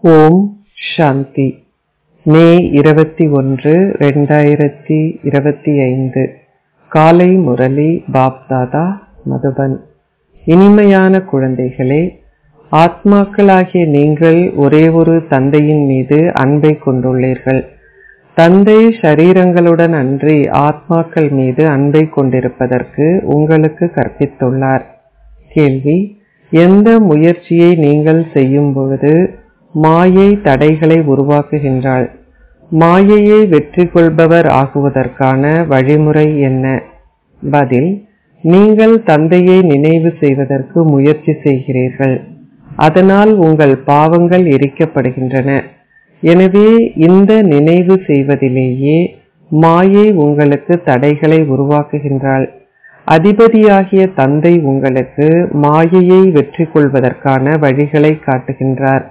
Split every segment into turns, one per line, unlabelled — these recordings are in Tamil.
ஓம் சாந்தி மே இருபத்தி ஒன்று ரெண்டாயிரத்தி இருபத்தி ஐந்து காலை முரளி பாப்தாதா மதுபன் இனிமையான குழந்தைகளே ஆத்மாக்களாகிய நீங்கள் ஒரே ஒரு தந்தையின் மீது அன்பை கொண்டுள்ளீர்கள் தந்தை ஷரீரங்களுடன் அன்றி ஆத்மாக்கள் மீது அன்பை கொண்டிருப்பதற்கு உங்களுக்கு கற்பித்துள்ளார் கேள்வி எந்த முயற்சியை நீங்கள் செய்யும் பொழுது மாயை தடைகளை உருவாக்குகின்றாள் மாயையை வெற்றி கொள்பவர் ஆகுவதற்கான வழிமுறை என்ன பதில் நீங்கள் தந்தையை நினைவு செய்வதற்கு முயற்சி செய்கிறீர்கள் அதனால் உங்கள் பாவங்கள் எரிக்கப்படுகின்றன எனவே இந்த நினைவு செய்வதிலேயே மாயை உங்களுக்கு தடைகளை உருவாக்குகின்றாள் அதிபதியாகிய தந்தை உங்களுக்கு மாயையை வெற்றி கொள்வதற்கான வழிகளை காட்டுகின்றார்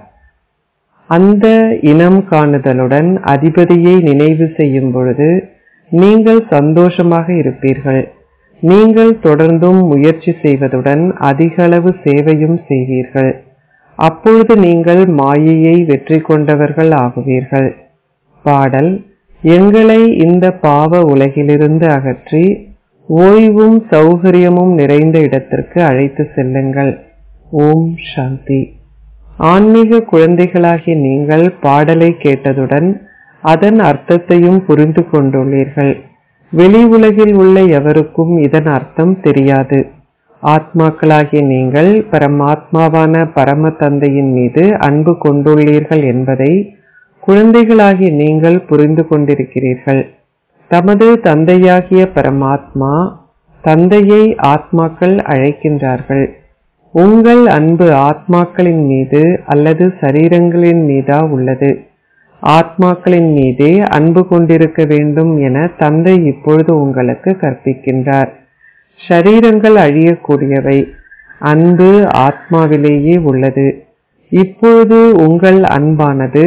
அந்த இனம் காணுதலுடன் அதிபதியை நினைவு செய்யும் பொழுது நீங்கள் சந்தோஷமாக இருப்பீர்கள் நீங்கள் தொடர்ந்தும் முயற்சி செய்வதுடன் அதிக அளவு சேவையும் செய்வீர்கள் அப்பொழுது நீங்கள் மாயையை வெற்றி கொண்டவர்கள் ஆகுவீர்கள் பாடல் எங்களை இந்த பாவ உலகிலிருந்து அகற்றி ஓய்வும் சௌகரியமும் நிறைந்த இடத்திற்கு அழைத்து செல்லுங்கள் ஓம் சாந்தி ஆன்மீக குழந்தைகளாகிய நீங்கள் பாடலை கேட்டதுடன் அதன் அர்த்தத்தையும் புரிந்து கொண்டுள்ளீர்கள் வெளி உலகில் உள்ள எவருக்கும் இதன் அர்த்தம் தெரியாது ஆத்மாக்களாகிய நீங்கள் பரமாத்மாவான பரம தந்தையின் மீது அன்பு கொண்டுள்ளீர்கள் என்பதை குழந்தைகளாகிய நீங்கள் புரிந்து கொண்டிருக்கிறீர்கள் தமது தந்தையாகிய பரமாத்மா தந்தையை ஆத்மாக்கள் அழைக்கின்றார்கள் உங்கள் அன்பு ஆத்மாக்களின் மீது அல்லது சரீரங்களின் மீதா உள்ளது ஆத்மாக்களின் மீதே அன்பு கொண்டிருக்க வேண்டும் என தந்தை இப்பொழுது உங்களுக்கு கற்பிக்கின்றார் ஷரீரங்கள் அழியக்கூடியவை அன்பு ஆத்மாவிலேயே உள்ளது இப்பொழுது உங்கள் அன்பானது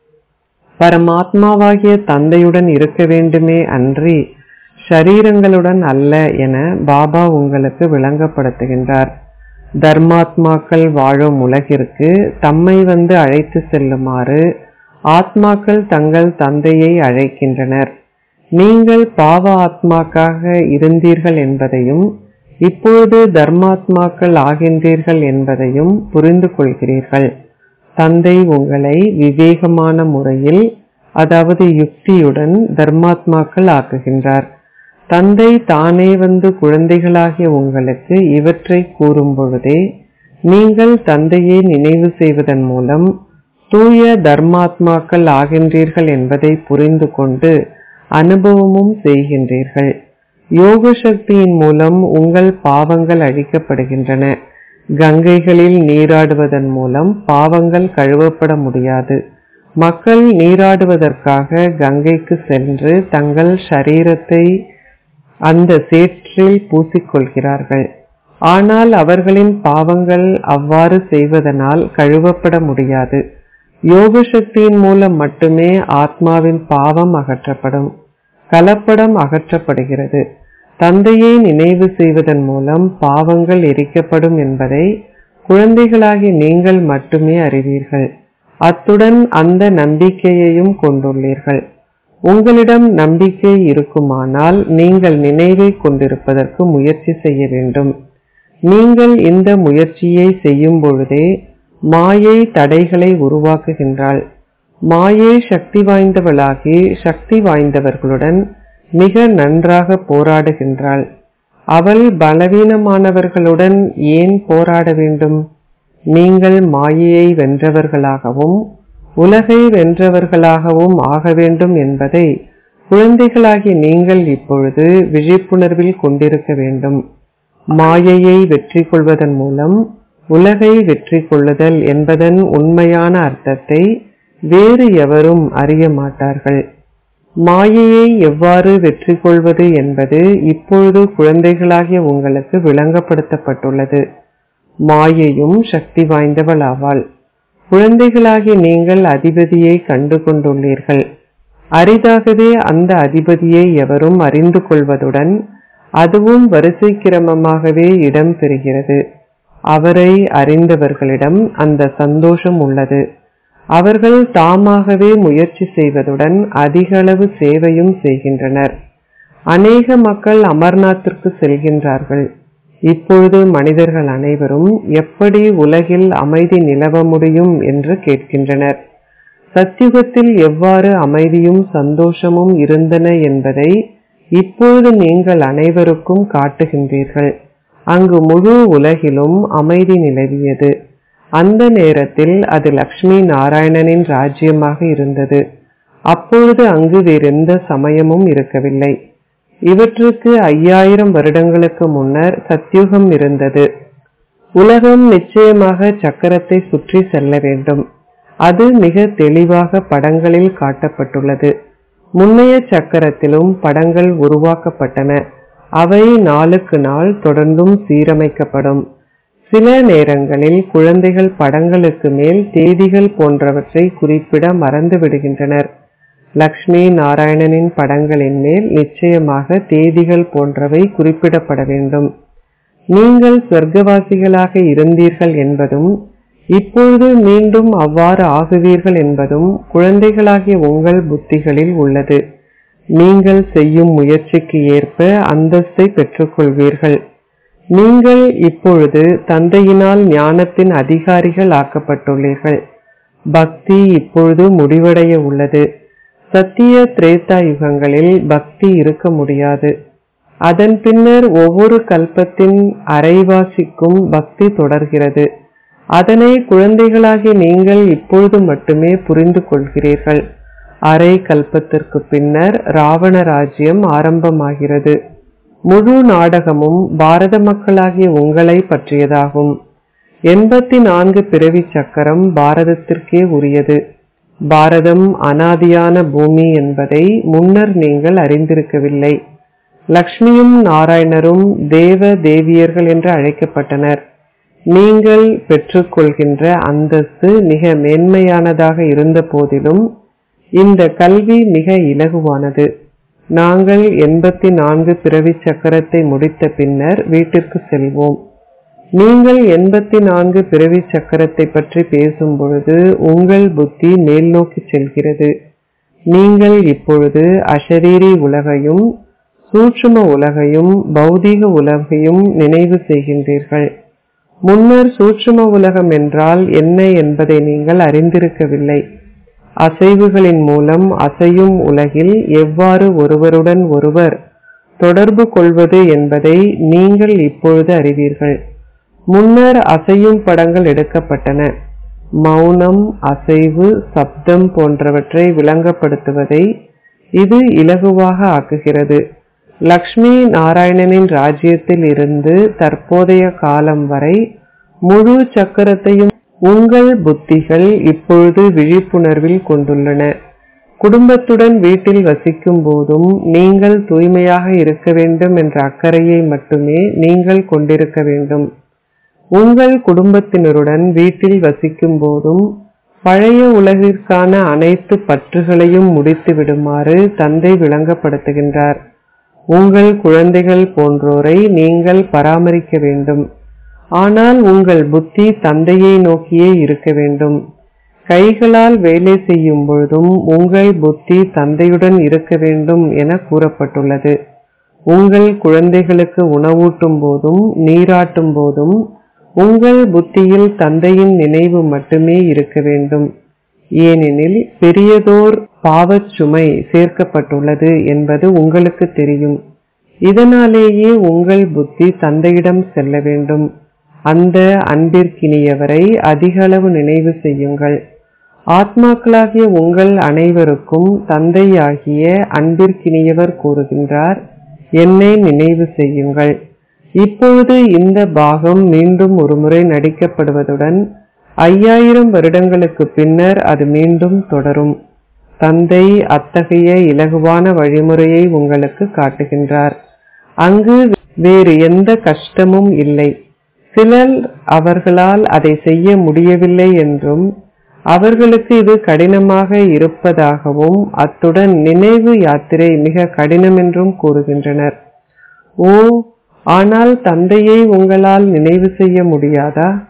பரமாத்மாவாகிய தந்தையுடன் இருக்க வேண்டுமே அன்றி ஷரீரங்களுடன் அல்ல என பாபா உங்களுக்கு விளங்கப்படுத்துகின்றார் தர்மாத்மாக்கள் வாழும் உலகிற்கு தம்மை வந்து அழைத்து செல்லுமாறு ஆத்மாக்கள் தங்கள் தந்தையை அழைக்கின்றனர் நீங்கள் பாவ ஆத்மாக்காக இருந்தீர்கள் என்பதையும் இப்பொழுது தர்மாத்மாக்கள் ஆகின்றீர்கள் என்பதையும் புரிந்து கொள்கிறீர்கள் தந்தை உங்களை விவேகமான முறையில் அதாவது யுக்தியுடன் தர்மாத்மாக்கள் ஆக்குகின்றார் தந்தை தானே வந்து குழந்தைகளாகிய உங்களுக்கு இவற்றை கூறும் பொழுதே நீங்கள் தந்தையை நினைவு செய்வதன் மூலம் தூய தர்மாத்மாக்கள் ஆகின்றீர்கள் என்பதை புரிந்து கொண்டு அனுபவமும் செய்கின்றீர்கள் யோக சக்தியின் மூலம் உங்கள் பாவங்கள் அழிக்கப்படுகின்றன கங்கைகளில் நீராடுவதன் மூலம் பாவங்கள் கழுவப்பட முடியாது மக்கள் நீராடுவதற்காக கங்கைக்கு சென்று தங்கள் சரீரத்தை அந்த சேற்றில் பூசிக்கொள்கிறார்கள் ஆனால் அவர்களின் பாவங்கள் அவ்வாறு செய்வதனால் கழுவப்பட முடியாது யோக சக்தியின் மூலம் மட்டுமே ஆத்மாவின் பாவம் அகற்றப்படும் கலப்படம் அகற்றப்படுகிறது தந்தையை நினைவு செய்வதன் மூலம் பாவங்கள் எரிக்கப்படும் என்பதை குழந்தைகளாகி நீங்கள் மட்டுமே அறிவீர்கள் அத்துடன் அந்த நம்பிக்கையையும் கொண்டுள்ளீர்கள் உங்களிடம் நம்பிக்கை இருக்குமானால் நீங்கள் நினைவை கொண்டிருப்பதற்கு முயற்சி செய்ய வேண்டும் நீங்கள் இந்த முயற்சியை செய்யும் பொழுதே மாயை தடைகளை உருவாக்குகின்றாள் மாயை சக்தி வாய்ந்தவளாகி சக்தி வாய்ந்தவர்களுடன் மிக நன்றாக போராடுகின்றாள் அவள் பலவீனமானவர்களுடன் ஏன் போராட வேண்டும் நீங்கள் மாயையை வென்றவர்களாகவும் உலகை வென்றவர்களாகவும் ஆக வேண்டும் என்பதை குழந்தைகளாகி நீங்கள் இப்பொழுது விழிப்புணர்வில் கொண்டிருக்க வேண்டும் மாயையை வெற்றி கொள்வதன் மூலம் உலகை வெற்றி கொள்ளுதல் என்பதன் உண்மையான அர்த்தத்தை வேறு எவரும் அறிய மாட்டார்கள் மாயையை எவ்வாறு வெற்றி கொள்வது என்பது இப்பொழுது குழந்தைகளாகிய உங்களுக்கு விளங்கப்படுத்தப்பட்டுள்ளது மாயையும் சக்தி வாய்ந்தவள் ஆவாள் குழந்தைகளாகிய நீங்கள் அதிபதியை கண்டு கொண்டுள்ளீர்கள் அரிதாகவே அந்த அதிபதியை எவரும் அறிந்து கொள்வதுடன் அதுவும் வரிசை கிரமமாகவே இடம் பெறுகிறது அவரை அறிந்தவர்களிடம் அந்த சந்தோஷம் உள்ளது அவர்கள் தாமாகவே முயற்சி செய்வதுடன் அதிகளவு சேவையும் செய்கின்றனர் அநேக மக்கள் அமர்நாத்திற்கு செல்கின்றார்கள் இப்பொழுது மனிதர்கள் அனைவரும் எப்படி உலகில் அமைதி நிலவ முடியும் என்று கேட்கின்றனர் சத்தியுகத்தில் எவ்வாறு அமைதியும் சந்தோஷமும் இருந்தன என்பதை இப்பொழுது நீங்கள் அனைவருக்கும் காட்டுகின்றீர்கள் அங்கு முழு உலகிலும் அமைதி நிலவியது அந்த நேரத்தில் அது லக்ஷ்மி நாராயணனின் ராஜ்யமாக இருந்தது அப்பொழுது அங்கு வேறெந்த சமயமும் இருக்கவில்லை இவற்றுக்கு ஐயாயிரம் வருடங்களுக்கு முன்னர் சத்யுகம் இருந்தது உலகம் நிச்சயமாக சக்கரத்தை சுற்றி செல்ல வேண்டும் அது மிக தெளிவாக படங்களில் காட்டப்பட்டுள்ளது முன்னைய சக்கரத்திலும் படங்கள் உருவாக்கப்பட்டன அவை நாளுக்கு நாள் தொடர்ந்தும் சீரமைக்கப்படும் சில நேரங்களில் குழந்தைகள் படங்களுக்கு மேல் தேதிகள் போன்றவற்றை குறிப்பிட மறந்து விடுகின்றனர் லக்ஷ்மி நாராயணனின் படங்களின் மேல் நிச்சயமாக தேதிகள் போன்றவை குறிப்பிடப்பட வேண்டும் நீங்கள் சொர்க்கவாசிகளாக இருந்தீர்கள் என்பதும் இப்பொழுது மீண்டும் அவ்வாறு ஆகுவீர்கள் என்பதும் குழந்தைகளாகிய உங்கள் புத்திகளில் உள்ளது நீங்கள் செய்யும் முயற்சிக்கு ஏற்ப அந்தஸ்தை பெற்றுக்கொள்வீர்கள் நீங்கள் இப்பொழுது தந்தையினால் ஞானத்தின் அதிகாரிகள் ஆக்கப்பட்டுள்ளீர்கள் பக்தி இப்பொழுது முடிவடைய உள்ளது சத்திய திரேதா யுகங்களில் பக்தி இருக்க முடியாது அதன் பின்னர் ஒவ்வொரு கல்பத்தின் அரைவாசிக்கும் பக்தி தொடர்கிறது அதனை குழந்தைகளாகிய நீங்கள் இப்பொழுது மட்டுமே புரிந்து கொள்கிறீர்கள் அரை கல்பத்திற்கு பின்னர் ராவண ராஜ்யம் ஆரம்பமாகிறது முழு நாடகமும் பாரத மக்களாகிய உங்களை பற்றியதாகும் எண்பத்தி நான்கு பிறவி சக்கரம் பாரதத்திற்கே உரியது பாரதம் அனாதியான பூமி என்பதை முன்னர் நீங்கள் அறிந்திருக்கவில்லை லக்ஷ்மியும் நாராயணரும் தேவ தேவியர்கள் என்று அழைக்கப்பட்டனர் நீங்கள் பெற்றுக்கொள்கின்ற அந்தஸ்து மிக மேன்மையானதாக இருந்த போதிலும் இந்த கல்வி மிக இலகுவானது நாங்கள் எண்பத்தி நான்கு பிறவி சக்கரத்தை முடித்த பின்னர் வீட்டிற்கு செல்வோம் நீங்கள் எண்பத்தி நான்கு பிறவி சக்கரத்தை பற்றி பேசும் பொழுது உங்கள் புத்தி மேல் நோக்கி செல்கிறது நீங்கள் இப்பொழுது அஷரீரி உலகையும் சூட்சும உலகையும் பௌதீக உலகையும் நினைவு செய்கின்றீர்கள் முன்னர் சூட்சும உலகம் என்றால் என்ன என்பதை நீங்கள் அறிந்திருக்கவில்லை அசைவுகளின் மூலம் அசையும் உலகில் எவ்வாறு ஒருவருடன் ஒருவர் தொடர்பு கொள்வது என்பதை நீங்கள் இப்பொழுது அறிவீர்கள் முன்னர் அசையும் படங்கள் எடுக்கப்பட்டன மௌனம் அசைவு சப்தம் போன்றவற்றை விளங்கப்படுத்துவதை இது இலகுவாக ஆக்குகிறது லக்ஷ்மி நாராயணனின் ராஜ்யத்தில் இருந்து தற்போதைய காலம் வரை முழு சக்கரத்தையும் உங்கள் புத்திகள் இப்பொழுது விழிப்புணர்வில் கொண்டுள்ளன குடும்பத்துடன் வீட்டில் வசிக்கும் போதும் நீங்கள் தூய்மையாக இருக்க வேண்டும் என்ற அக்கறையை மட்டுமே நீங்கள் கொண்டிருக்க வேண்டும் உங்கள் குடும்பத்தினருடன் வீட்டில் வசிக்கும் போதும் பழைய உலகிற்கான அனைத்து பற்றுகளையும் முடித்து விடுமாறு தந்தை விளங்கப்படுத்துகின்றார் உங்கள் குழந்தைகள் போன்றோரை நீங்கள் பராமரிக்க வேண்டும் ஆனால் உங்கள் புத்தி தந்தையை நோக்கியே இருக்க வேண்டும் கைகளால் வேலை செய்யும் பொழுதும் உங்கள் புத்தி தந்தையுடன் இருக்க வேண்டும் என கூறப்பட்டுள்ளது உங்கள் குழந்தைகளுக்கு உணவூட்டும் போதும் நீராட்டும் போதும் உங்கள் புத்தியில் தந்தையின் நினைவு மட்டுமே இருக்க வேண்டும் ஏனெனில் பெரியதோர் பாவச் சுமை சேர்க்கப்பட்டுள்ளது என்பது உங்களுக்கு தெரியும் இதனாலேயே உங்கள் புத்தி தந்தையிடம் செல்ல வேண்டும் அந்த அன்பிற்கினியவரை அதிக அளவு நினைவு செய்யுங்கள் ஆத்மாக்களாகிய உங்கள் அனைவருக்கும் தந்தையாகிய அன்பிற்கினியவர் கூறுகின்றார் என்னை நினைவு செய்யுங்கள் இப்பொழுது இந்த பாகம் மீண்டும் ஒருமுறை நடிக்கப்படுவதுடன் ஐயாயிரம் வருடங்களுக்கு பின்னர் அது மீண்டும் தொடரும் தந்தை அத்தகைய இலகுவான வழிமுறையை உங்களுக்கு காட்டுகின்றார் அங்கு வேறு எந்த கஷ்டமும் இல்லை சிலர் அவர்களால் அதை செய்ய முடியவில்லை என்றும் அவர்களுக்கு இது கடினமாக இருப்பதாகவும் அத்துடன் நினைவு யாத்திரை மிக கடினம் என்றும் கூறுகின்றனர் ஓ ஆனால் தந்தையை உங்களால் நினைவு செய்ய முடியாதா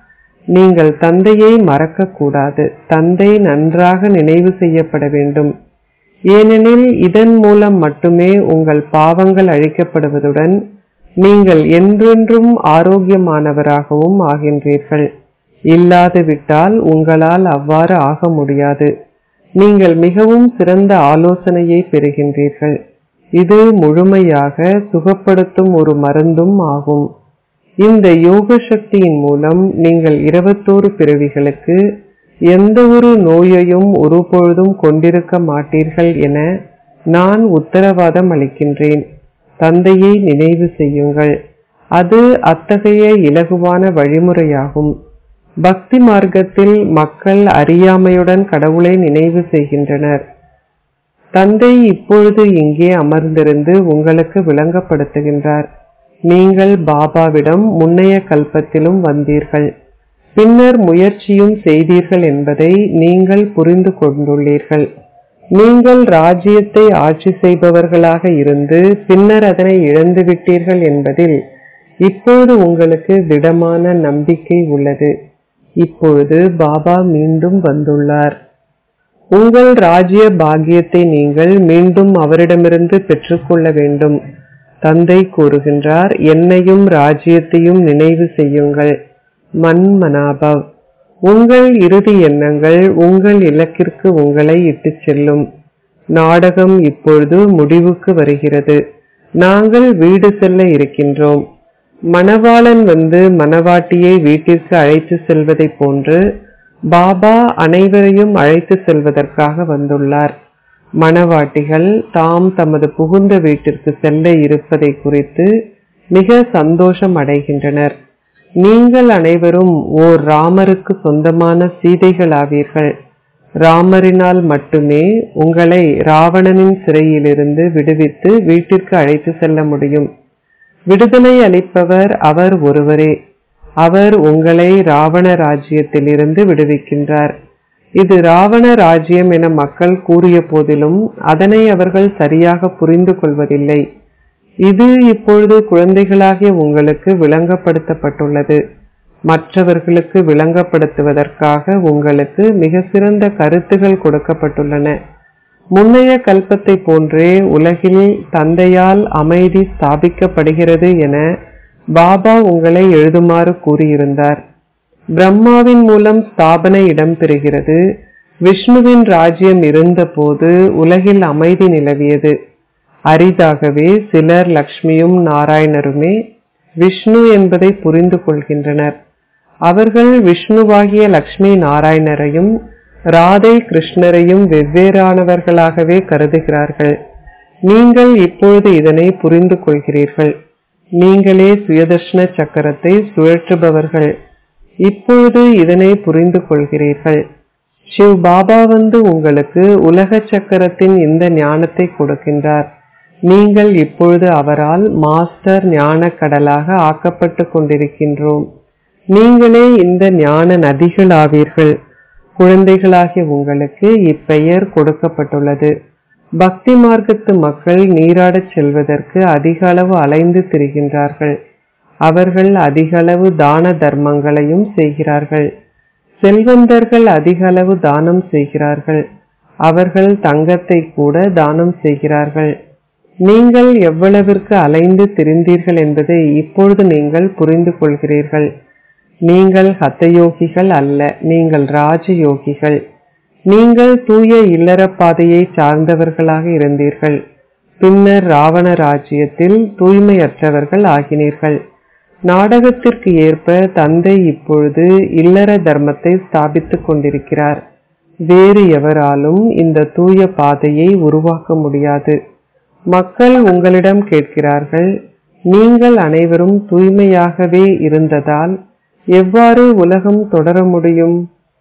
நீங்கள் தந்தையை மறக்கக்கூடாது தந்தை நன்றாக நினைவு செய்யப்பட வேண்டும் ஏனெனில் இதன் மூலம் மட்டுமே உங்கள் பாவங்கள் அழிக்கப்படுவதுடன் நீங்கள் என்றென்றும் ஆரோக்கியமானவராகவும் ஆகின்றீர்கள் இல்லாது விட்டால் உங்களால் அவ்வாறு ஆக முடியாது நீங்கள் மிகவும் சிறந்த ஆலோசனையை பெறுகின்றீர்கள் இது முழுமையாக சுகப்படுத்தும் ஒரு மருந்தும் ஆகும் இந்த யோக சக்தியின் மூலம் நீங்கள் இருபத்தோரு பிறவிகளுக்கு எந்த ஒரு நோயையும் ஒருபொழுதும் கொண்டிருக்க மாட்டீர்கள் என நான் உத்தரவாதம் அளிக்கின்றேன் தந்தையை நினைவு செய்யுங்கள் அது அத்தகைய இலகுவான வழிமுறையாகும் பக்தி மார்க்கத்தில் மக்கள் அறியாமையுடன் கடவுளை நினைவு செய்கின்றனர் தந்தை இப்பொழுது இங்கே அமர்ந்திருந்து உங்களுக்கு விளங்கப்படுத்துகின்றார் நீங்கள் பாபாவிடம் முன்னைய கல்பத்திலும் வந்தீர்கள் பின்னர் முயற்சியும் செய்தீர்கள் என்பதை நீங்கள் புரிந்து கொண்டுள்ளீர்கள் நீங்கள் ராஜ்யத்தை ஆட்சி செய்பவர்களாக இருந்து பின்னர் அதனை இழந்து விட்டீர்கள் என்பதில் இப்பொழுது உங்களுக்கு திடமான நம்பிக்கை உள்ளது இப்பொழுது பாபா மீண்டும் வந்துள்ளார் உங்கள் ராஜ்ய பாக்கியத்தை நீங்கள் மீண்டும் அவரிடமிருந்து பெற்றுக்கொள்ள வேண்டும் தந்தை கூறுகின்றார் என்னையும் ராஜ்யத்தையும் நினைவு செய்யுங்கள் மன்மனாபவ் உங்கள் இறுதி எண்ணங்கள் உங்கள் இலக்கிற்கு உங்களை இட்டுச் செல்லும் நாடகம் இப்பொழுது முடிவுக்கு வருகிறது நாங்கள் வீடு செல்ல இருக்கின்றோம் மணவாளன் வந்து மணவாட்டியை வீட்டிற்கு அழைத்து செல்வதை போன்று பாபா அனைவரையும் அழைத்து செல்வதற்காக வந்துள்ளார் மணவாட்டிகள் தாம் தமது புகுந்த வீட்டிற்கு செல்ல இருப்பதை குறித்து மிக சந்தோஷம் அடைகின்றனர் நீங்கள் அனைவரும் ஓர் ராமருக்கு சொந்தமான சீதைகளாவீர்கள் ராமரினால் மட்டுமே உங்களை ராவணனின் சிறையிலிருந்து விடுவித்து வீட்டிற்கு அழைத்து செல்ல முடியும் விடுதலை அளிப்பவர் அவர் ஒருவரே அவர் உங்களை ராவண ராஜ்யத்திலிருந்து விடுவிக்கின்றார் இது ராவண ராஜ்யம் என மக்கள் கூறிய போதிலும் அதனை அவர்கள் சரியாக புரிந்து கொள்வதில்லை இது இப்பொழுது குழந்தைகளாகிய உங்களுக்கு விளங்கப்படுத்தப்பட்டுள்ளது மற்றவர்களுக்கு விளங்கப்படுத்துவதற்காக உங்களுக்கு மிக சிறந்த கருத்துகள் கொடுக்கப்பட்டுள்ளன முன்னைய கல்பத்தை போன்றே உலகில் தந்தையால் அமைதி ஸ்தாபிக்கப்படுகிறது என பாபா உங்களை எழுதுமாறு கூறியிருந்தார் பிரம்மாவின் மூலம் ஸ்தாபனை இடம்பெறுகிறது விஷ்ணுவின் ராஜ்யம் இருந்தபோது உலகில் அமைதி நிலவியது அரிதாகவே சிலர் லக்ஷ்மியும் நாராயணருமே விஷ்ணு என்பதை புரிந்து கொள்கின்றனர் அவர்கள் விஷ்ணுவாகிய லக்ஷ்மி நாராயணரையும் ராதை கிருஷ்ணரையும் வெவ்வேறானவர்களாகவே கருதுகிறார்கள் நீங்கள் இப்பொழுது இதனை புரிந்து கொள்கிறீர்கள் நீங்களே சுயதர்ஷன சக்கரத்தை சுழற்றுபவர்கள் இப்பொழுது இதனை புரிந்து கொள்கிறீர்கள் சிவ் பாபா வந்து உங்களுக்கு உலக சக்கரத்தின் இந்த ஞானத்தை கொடுக்கின்றார் நீங்கள் இப்பொழுது அவரால் மாஸ்டர் ஞான கடலாக ஆக்கப்பட்டு கொண்டிருக்கின்றோம் நீங்களே இந்த ஞான நதிகளாவீர்கள் குழந்தைகளாகிய உங்களுக்கு இப்பெயர் கொடுக்கப்பட்டுள்ளது பக்தி மார்க்கத்து மக்கள் நீராடச் செல்வதற்கு அதிக அளவு அலைந்து திரிகின்றார்கள் அவர்கள் அதிக அளவு தான தர்மங்களையும் செய்கிறார்கள் செல்வந்தர்கள் அதிக அளவு தானம் செய்கிறார்கள் அவர்கள் தங்கத்தை கூட தானம் செய்கிறார்கள் நீங்கள் எவ்வளவிற்கு அலைந்து திரிந்தீர்கள் என்பதை இப்பொழுது நீங்கள் புரிந்து கொள்கிறீர்கள் நீங்கள் ஹத்தயோகிகள் அல்ல நீங்கள் ராஜயோகிகள் நீங்கள் தூய இல்லற பாதையை சார்ந்தவர்களாக இருந்தீர்கள் பின்னர் ராவண ராஜ்யத்தில் தூய்மையற்றவர்கள் ஆகினீர்கள் நாடகத்திற்கு ஏற்ப தந்தை இப்பொழுது இல்லற தர்மத்தை ஸ்தாபித்துக் கொண்டிருக்கிறார் வேறு எவராலும் இந்த தூய பாதையை உருவாக்க முடியாது மக்கள் உங்களிடம் கேட்கிறார்கள் நீங்கள் அனைவரும் தூய்மையாகவே இருந்ததால் எவ்வாறு உலகம் தொடர முடியும்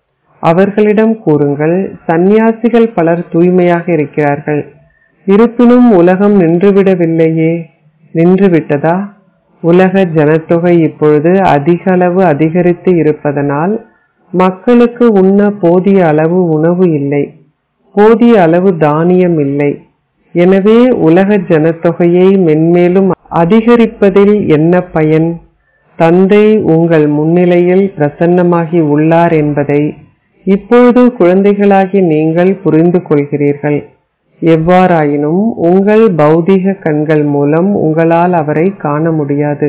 அவர்களிடம் கூறுங்கள் சந்நியாசிகள் பலர் தூய்மையாக இருக்கிறார்கள் இருப்பினும் உலகம் நின்றுவிடவில்லையே நின்றுவிட்டதா உலக ஜனத்தொகை இப்பொழுது அதிக அளவு அதிகரித்து இருப்பதனால் மக்களுக்கு உண்ண போதிய அளவு உணவு இல்லை போதிய அளவு தானியம் இல்லை எனவே உலக ஜனத்தொகையை மென்மேலும் அதிகரிப்பதில் என்ன பயன் தந்தை உங்கள் முன்னிலையில் பிரசன்னமாகி உள்ளார் என்பதை இப்பொழுது குழந்தைகளாகி நீங்கள் புரிந்து கொள்கிறீர்கள் எவ்வாறாயினும் உங்கள் பௌதீக கண்கள் மூலம் உங்களால் அவரை காண முடியாது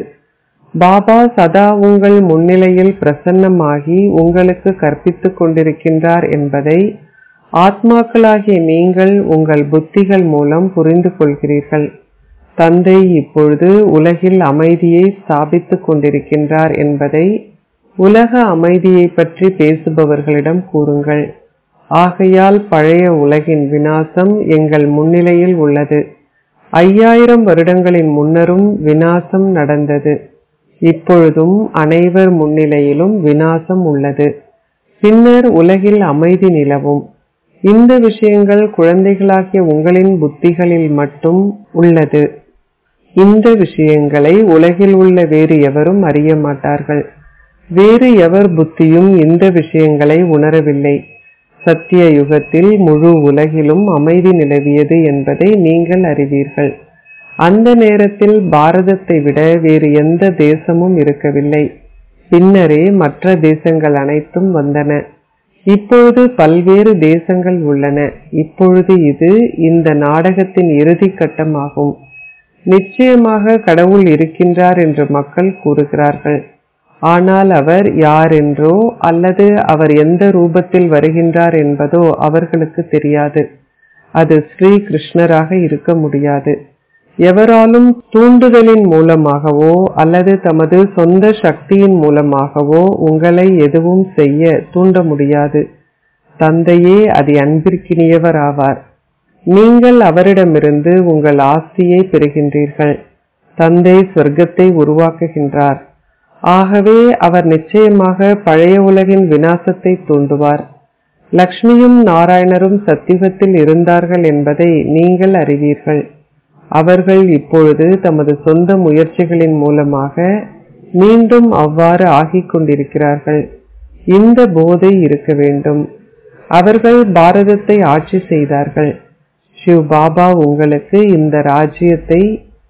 பாபா சதா உங்கள் முன்னிலையில் பிரசன்னமாகி உங்களுக்கு கற்பித்துக் கொண்டிருக்கின்றார் என்பதை ஆத்மாக்களாகிய நீங்கள் உங்கள் புத்திகள் மூலம் புரிந்து கொள்கிறீர்கள் தந்தை இப்பொழுது உலகில் அமைதியை ஸ்தாபித்துக் கொண்டிருக்கின்றார் என்பதை உலக அமைதியை பற்றி பேசுபவர்களிடம் கூறுங்கள் ஆகையால் பழைய உலகின் வினாசம் எங்கள் முன்னிலையில் உள்ளது ஐயாயிரம் வருடங்களின் முன்னரும் வினாசம் நடந்தது இப்பொழுதும் அனைவர் முன்னிலையிலும் வினாசம் உள்ளது பின்னர் உலகில் அமைதி நிலவும் இந்த விஷயங்கள் குழந்தைகளாகிய உங்களின் புத்திகளில் மட்டும் உள்ளது இந்த விஷயங்களை உலகில் உள்ள வேறு எவரும் அறிய மாட்டார்கள் வேறு எவர் புத்தியும் இந்த விஷயங்களை உணரவில்லை சத்திய யுகத்தில் முழு உலகிலும் அமைதி நிலவியது என்பதை நீங்கள் அறிவீர்கள் அந்த நேரத்தில் பாரதத்தை விட வேறு எந்த தேசமும் இருக்கவில்லை பின்னரே மற்ற தேசங்கள் அனைத்தும் வந்தன இப்பொழுது பல்வேறு தேசங்கள் உள்ளன இப்பொழுது இது இந்த நாடகத்தின் இறுதி கட்டமாகும் நிச்சயமாக கடவுள் இருக்கின்றார் என்று மக்கள் கூறுகிறார்கள் ஆனால் அவர் யார் என்றோ அல்லது அவர் எந்த ரூபத்தில் வருகின்றார் என்பதோ அவர்களுக்கு தெரியாது அது ஸ்ரீ கிருஷ்ணராக இருக்க முடியாது எவராலும் தூண்டுதலின் மூலமாகவோ அல்லது தமது சொந்த சக்தியின் மூலமாகவோ உங்களை எதுவும் செய்ய தூண்ட முடியாது தந்தையே அது அன்பிற்கினியவர் ஆவார் நீங்கள் அவரிடமிருந்து உங்கள் ஆஸ்தியை பெறுகின்றீர்கள் தந்தை சொர்க்கத்தை உருவாக்குகின்றார் ஆகவே அவர் நிச்சயமாக பழைய உலகின் வினாசத்தை தூண்டுவார் லக்ஷ்மியும் நாராயணரும் சத்தியுகத்தில் இருந்தார்கள் என்பதை நீங்கள் அறிவீர்கள் அவர்கள் இப்பொழுது தமது சொந்த முயற்சிகளின் மூலமாக மீண்டும் அவ்வாறு ஆகிக் கொண்டிருக்கிறார்கள் இந்த போதை இருக்க வேண்டும் அவர்கள் பாரதத்தை ஆட்சி செய்தார்கள் சிவ் பாபா உங்களுக்கு இந்த ராஜ்யத்தை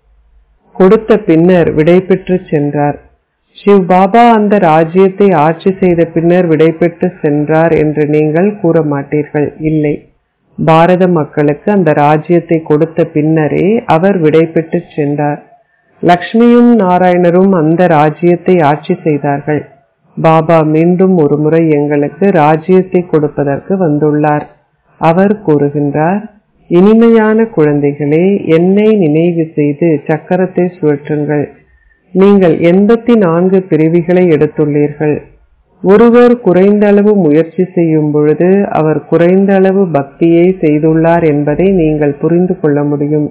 கொடுத்த பின்னர் விடைபெற்று சென்றார் சிவ் பாபா அந்த ராஜ்யத்தை ஆட்சி செய்த பின்னர் விடைபெற்று சென்றார் என்று நீங்கள் கூற மாட்டீர்கள் இல்லை பாரத மக்களுக்கு அந்த ராஜ்யத்தை கொடுத்த பின்னரே அவர் விடைபெற்று சென்றார் லக்ஷ்மியும் நாராயணரும் அந்த ராஜ்யத்தை ஆட்சி செய்தார்கள் பாபா மீண்டும் ஒருமுறை எங்களுக்கு ராஜ்யத்தை கொடுப்பதற்கு வந்துள்ளார் அவர் கூறுகின்றார் இனிமையான குழந்தைகளே என்னை நினைவு செய்து சக்கரத்தை சுழற்றுங்கள் நீங்கள் எண்பத்தி நான்கு பிரிவுகளை எடுத்துள்ளீர்கள் ஒருவர் குறைந்த அளவு முயற்சி செய்யும் பொழுது அவர் குறைந்த அளவு பக்தியை செய்துள்ளார் என்பதை நீங்கள் புரிந்து கொள்ள முடியும்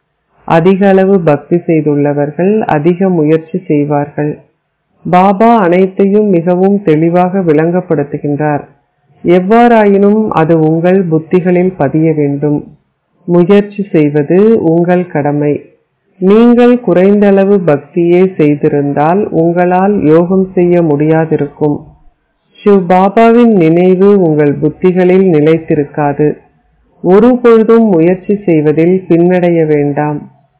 அதிக அளவு பக்தி செய்துள்ளவர்கள் அதிக முயற்சி செய்வார்கள் பாபா அனைத்தையும் மிகவும் தெளிவாக விளங்கப்படுத்துகின்றார் எவ்வாறாயினும் அது உங்கள் புத்திகளில் பதிய வேண்டும் முயற்சி செய்வது உங்கள் கடமை நீங்கள் குறைந்த அளவு பக்தியை செய்திருந்தால் உங்களால் யோகம் செய்ய முடியாதிருக்கும் சிவ் பாபாவின் நினைவு உங்கள் புத்திகளில் நிலைத்திருக்காது ஒரு பொழுதும் முயற்சி செய்வதில் பின்னடைய வேண்டாம்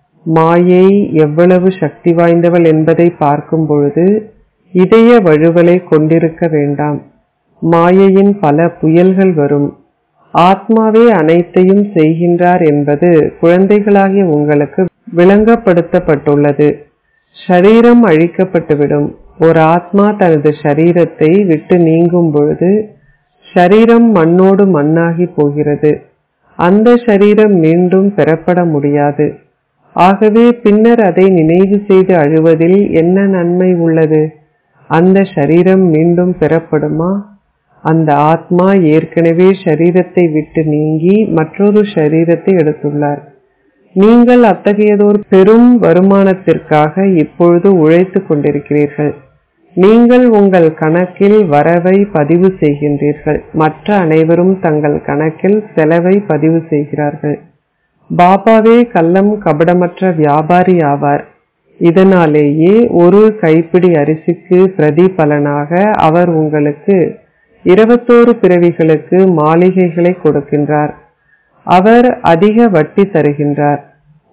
மாயை எவ்வளவு சக்தி வாய்ந்தவள் என்பதை பார்க்கும் பொழுது இதய வழுவலை கொண்டிருக்க வேண்டாம் மாயையின் பல புயல்கள் வரும் ஆத்மாவே அனைத்தையும் செய்கின்றார் என்பது குழந்தைகளாகிய உங்களுக்கு விளங்கப்படுத்தப்பட்டுள்ளது ஷரீரம் அழிக்கப்பட்டுவிடும் ஒரு ஆத்மா தனது ஷரீரத்தை விட்டு நீங்கும் பொழுது ஷரீரம் மண்ணோடு மண்ணாகி போகிறது அந்த ஷரீரம் மீண்டும் பெறப்பட முடியாது ஆகவே பின்னர் அதை நினைவு செய்து அழுவதில் என்ன நன்மை உள்ளது அந்த ஷரீரம் மீண்டும் பெறப்படுமா அந்த ஆத்மா ஏற்கனவே ஷரீரத்தை விட்டு நீங்கி மற்றொரு ஷரீரத்தை எடுத்துள்ளார் நீங்கள் அத்தகையதோர் பெரும் வருமானத்திற்காக இப்பொழுது உழைத்துக் கொண்டிருக்கிறீர்கள் நீங்கள் உங்கள் கணக்கில் வரவை பதிவு செய்கின்றீர்கள் மற்ற அனைவரும் தங்கள் கணக்கில் செலவை பதிவு செய்கிறார்கள் பாபாவே கள்ளம் கபடமற்ற வியாபாரி ஆவார் இதனாலேயே ஒரு கைப்பிடி அரிசிக்கு பிரதிபலனாக அவர் உங்களுக்கு இருபத்தோரு பிறவிகளுக்கு மாளிகைகளை கொடுக்கின்றார் அவர் அதிக வட்டி தருகின்றார்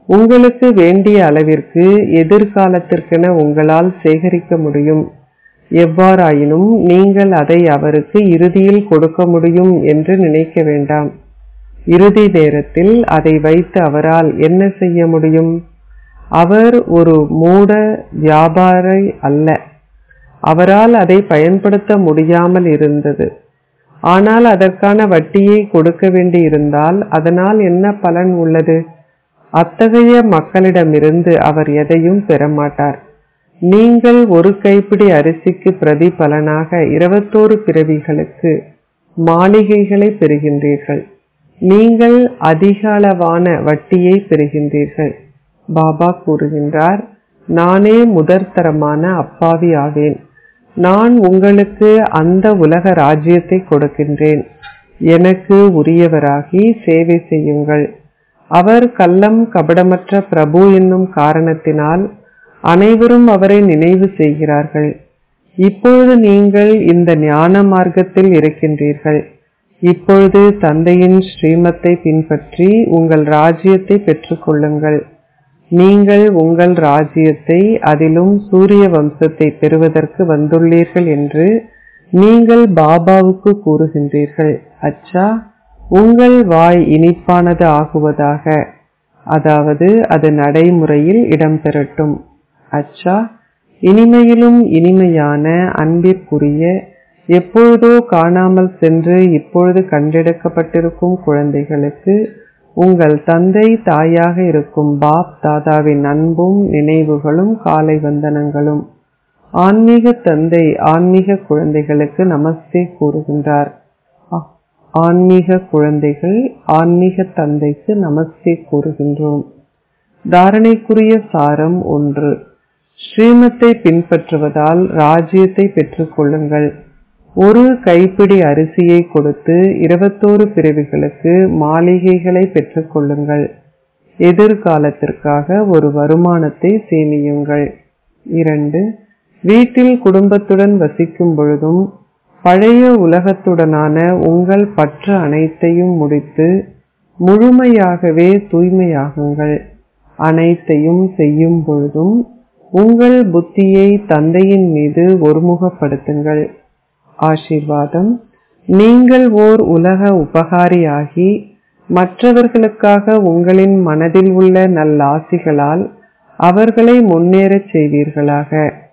உங்களுக்கு வேண்டிய அளவிற்கு எதிர்காலத்திற்கென உங்களால் சேகரிக்க முடியும் எவ்வாறாயினும் நீங்கள் அதை அவருக்கு இறுதியில் கொடுக்க முடியும் என்று நினைக்க வேண்டாம் இறுதி நேரத்தில் அதை வைத்து அவரால் என்ன செய்ய முடியும் அவர் ஒரு மூட வியாபாரி அல்ல அவரால் அதை பயன்படுத்த முடியாமல் இருந்தது ஆனால் அதற்கான வட்டியை கொடுக்க வேண்டி இருந்தால் அதனால் என்ன பலன் உள்ளது அத்தகைய மக்களிடமிருந்து அவர் எதையும் பெறமாட்டார் நீங்கள் ஒரு கைப்பிடி அரிசிக்கு பிரதிபலனாக இருபத்தோரு பிறவிகளுக்கு மாளிகைகளை பெறுகின்றீர்கள் நீங்கள் அதிக அளவான வட்டியை பெறுகின்றீர்கள் பாபா கூறுகின்றார் நானே முதற்தரமான அப்பாவி ஆவேன் நான் உங்களுக்கு அந்த உலக ராஜ்யத்தை கொடுக்கின்றேன் எனக்கு உரியவராகி சேவை செய்யுங்கள் அவர் கள்ளம் கபடமற்ற பிரபு என்னும் காரணத்தினால் அனைவரும் அவரை நினைவு செய்கிறார்கள் இப்பொழுது நீங்கள் இந்த ஞான மார்க்கத்தில் இருக்கின்றீர்கள் இப்பொழுது தந்தையின் ஸ்ரீமத்தை பின்பற்றி உங்கள் ராஜ்யத்தை பெற்றுக்கொள்ளுங்கள் நீங்கள் உங்கள் ராஜ்யத்தை அதிலும் சூரிய வம்சத்தை பெறுவதற்கு வந்துள்ளீர்கள் என்று நீங்கள் பாபாவுக்கு கூறுகின்றீர்கள் அச்சா உங்கள் வாய் இனிப்பானது ஆகுவதாக அதாவது அது நடைமுறையில் இடம்பெறட்டும் அச்சா இனிமையிலும் இனிமையான அன்பிற்குரிய எப்பொழுதோ காணாமல் சென்று இப்பொழுது கண்டெடுக்கப்பட்டிருக்கும் குழந்தைகளுக்கு உங்கள் தந்தை தாயாக இருக்கும் பாப் தாதாவின் அன்பும் நினைவுகளும் காலை வந்தனங்களும் ஆன்மீக தந்தை ஆன்மீக குழந்தைகளுக்கு நமஸ்தே கூறுகின்றார் ஆன்மீக குழந்தைகள் ஆன்மீக தந்தைக்கு நமஸ்தே கூறுகின்றோம் தாரணைக்குரிய சாரம் ஒன்று ஸ்ரீமத்தை பின்பற்றுவதால் ராஜ்யத்தை பெற்றுக்கொள்ளுங்கள் ஒரு கைப்பிடி அரிசியை கொடுத்து இருபத்தோரு பிரிவுகளுக்கு மாளிகைகளை பெற்றுக்கொள்ளுங்கள் எதிர்காலத்திற்காக ஒரு வருமானத்தை சேமியுங்கள் இரண்டு வீட்டில் குடும்பத்துடன் வசிக்கும் பொழுதும் பழைய உலகத்துடனான உங்கள் பற்று அனைத்தையும் முடித்து முழுமையாகவே தூய்மையாகுங்கள் அனைத்தையும் செய்யும் பொழுதும் உங்கள் புத்தியை தந்தையின் மீது ஒருமுகப்படுத்துங்கள் ஆசீர்வாதம் நீங்கள் ஓர் உலக உபகாரியாகி மற்றவர்களுக்காக உங்களின் மனதில் உள்ள நல்லாசிகளால் அவர்களை முன்னேறச் செய்வீர்களாக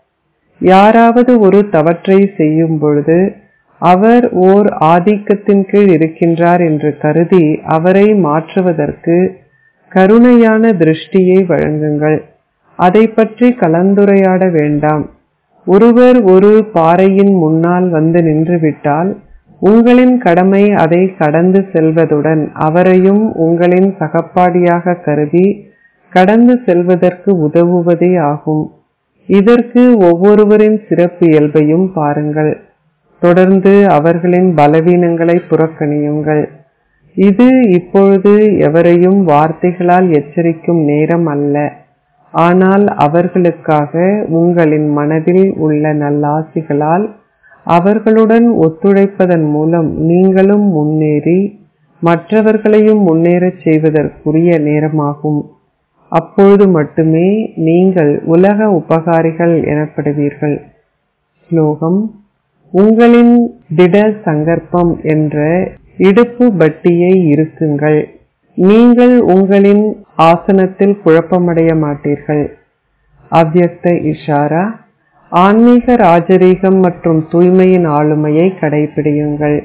யாராவது ஒரு தவற்றை செய்யும் பொழுது அவர் ஓர் ஆதிக்கத்தின் கீழ் இருக்கின்றார் என்று கருதி அவரை மாற்றுவதற்கு கருணையான திருஷ்டியை வழங்குங்கள் அதை பற்றி கலந்துரையாட வேண்டாம் ஒருவர் ஒரு பாறையின் முன்னால் வந்து நின்றுவிட்டால் உங்களின் கடமை அதை கடந்து செல்வதுடன் அவரையும் உங்களின் சகப்பாடியாக கருதி கடந்து செல்வதற்கு உதவுவதே ஆகும் இதற்கு ஒவ்வொருவரின் சிறப்பு இயல்பையும் பாருங்கள் தொடர்ந்து அவர்களின் பலவீனங்களை புறக்கணியுங்கள் இது இப்பொழுது எவரையும் வார்த்தைகளால் எச்சரிக்கும் நேரம் அல்ல ஆனால் அவர்களுக்காக உங்களின் மனதில் உள்ள நல்லாசிகளால் அவர்களுடன் ஒத்துழைப்பதன் மூலம் நீங்களும் முன்னேறி மற்றவர்களையும் முன்னேறச் செய்வதற்குரிய நேரமாகும் அப்பொழுது மட்டுமே நீங்கள் உலக உபகாரிகள் எனப்படுவீர்கள் ஸ்லோகம் உங்களின் திட சங்கற்பம் என்ற இடுப்பு பட்டியை இருக்குங்கள் நீங்கள் உங்களின் ஆசனத்தில் குழப்பமடைய மாட்டீர்கள் அவ்யக்த இஷாரா ஆன்மீக ராஜரீகம் மற்றும் தூய்மையின் ஆளுமையை கடைபிடியுங்கள்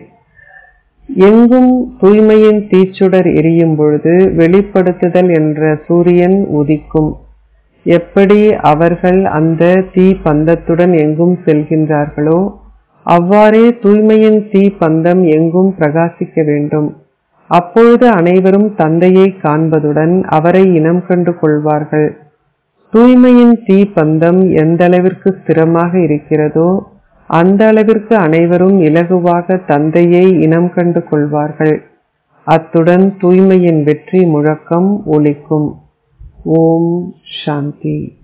எங்கும் தூய்மையின் தீச்சுடர் எரியும் பொழுது வெளிப்படுத்துதல் என்ற சூரியன் உதிக்கும் எப்படி அவர்கள் அந்த தீ பந்தத்துடன் எங்கும் செல்கின்றார்களோ அவ்வாறே தூய்மையின் தீ பந்தம் எங்கும் பிரகாசிக்க வேண்டும் அப்பொழுது அனைவரும் தந்தையை காண்பதுடன் அவரை இனம் கண்டு கொள்வார்கள் தூய்மையின் தீ பந்தம் எந்த அளவிற்கு ஸ்திரமாக இருக்கிறதோ அந்த அளவிற்கு அனைவரும் இலகுவாக தந்தையை இனம் கண்டு கொள்வார்கள் அத்துடன் தூய்மையின் வெற்றி முழக்கம் ஒலிக்கும் ஓம் சாந்தி